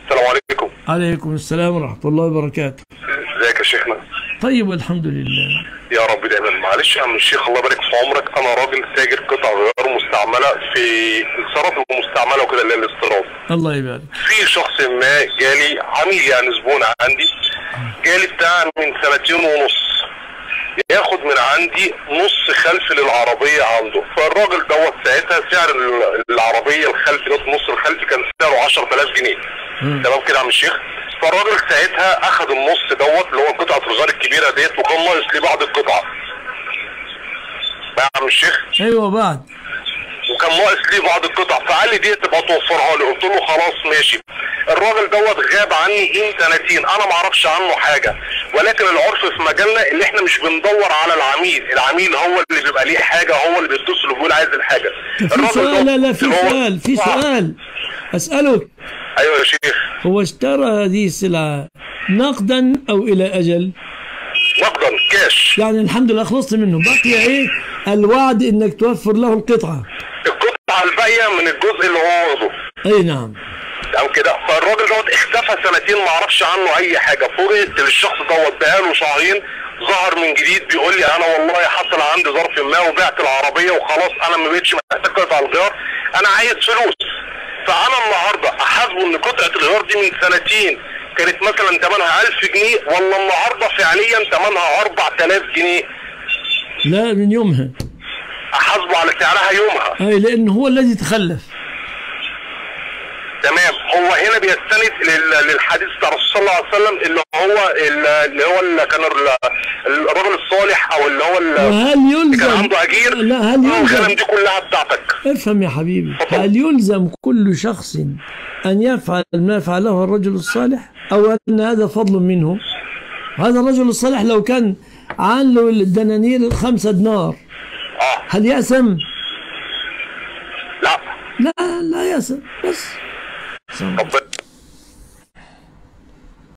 السلام عليكم عليكم السلام ورحمة الله وبركاته ازيك يا شيخنا طيب والحمد لله يا رب دايما معلش يا عم الشيخ الله يبارك في عمرك انا راجل تاجر قطع غيار مستعمله في الصرف المستعمله وكده اللي هي الاستيراد الله يبارك في شخص ما جالي عميل يعني زبون عندي جالي بتاع من سنتين ونص ياخد من عندي نص خلفي للعربية عنده فالراجل دوت ساعتها سعر ال- العربية الخلفي دوت نص الخلفي كان سعره 10000 جنيه مم. تمام كده يا عم الشيخ فالراجل ساعتها اخد النص دوت اللي هو قطعة الغار الكبيرة ديت وكان ناقص لي بعض القطعة بقى يا عم الشيخ أيوة بعد وكان ناقص لي بعض القطع فقال لي دي تبقى توفرها لي قلت له خلاص ماشي الراجل دوت غاب عني من سنتين انا ما اعرفش عنه حاجه ولكن العرف في مجالنا اللي احنا مش بندور على العميل العميل هو اللي بيبقى ليه حاجه هو اللي بيتصل وبيقول عايز الحاجه في سؤال لا لا في اللي هو- سؤال في آه. سؤال أسألك ايوه يا شيخ هو اشترى هذه السلعة نقدا أو إلى أجل نقدا كاش يعني الحمد لله خلصت منه بقي إيه الوعد إنك توفر له القطعة القطعه الباقيه من الجزء اللي هو واخده أي نعم تمام كده فالراجل دوت اختفى سنتين ما اعرفش عنه اي حاجه فوجئت للشخص دوت بقاله شهرين ظهر من جديد بيقول لي انا والله حصل عندي ظرف ما وبعت العربيه وخلاص انا ما بقتش محتاج قطع الغيار انا عايز فلوس فانا النهارده احاسبه ان قطعه الغيار دي من سنتين كانت مثلا ثمنها 1000 جنيه ولا النهارده فعليا ثمنها 4000 جنيه لا من يومها احاسبه على سعرها يومها أي لأنه هو الذي تخلف تمام هو هنا بيستند لل- للحديث بتاع الرسول صلى الله عليه وسلم اللي هو اللي هو اللي كان ال- الرجل الصالح او اللي هو ال- وهل اللي يلزم كان عنده اجير لا هل الغنم يلزم دي كلها بتاعتك افهم يا حبيبي تفضل. هل يلزم كل شخص أن يفعل ما فعله الرجل الصالح أو أن هذا فضل منه هذا الرجل الصالح لو كان عنه الدنانير الخمسة دينار اه هل يأسم؟ لا لا لا يأسم بس ربنا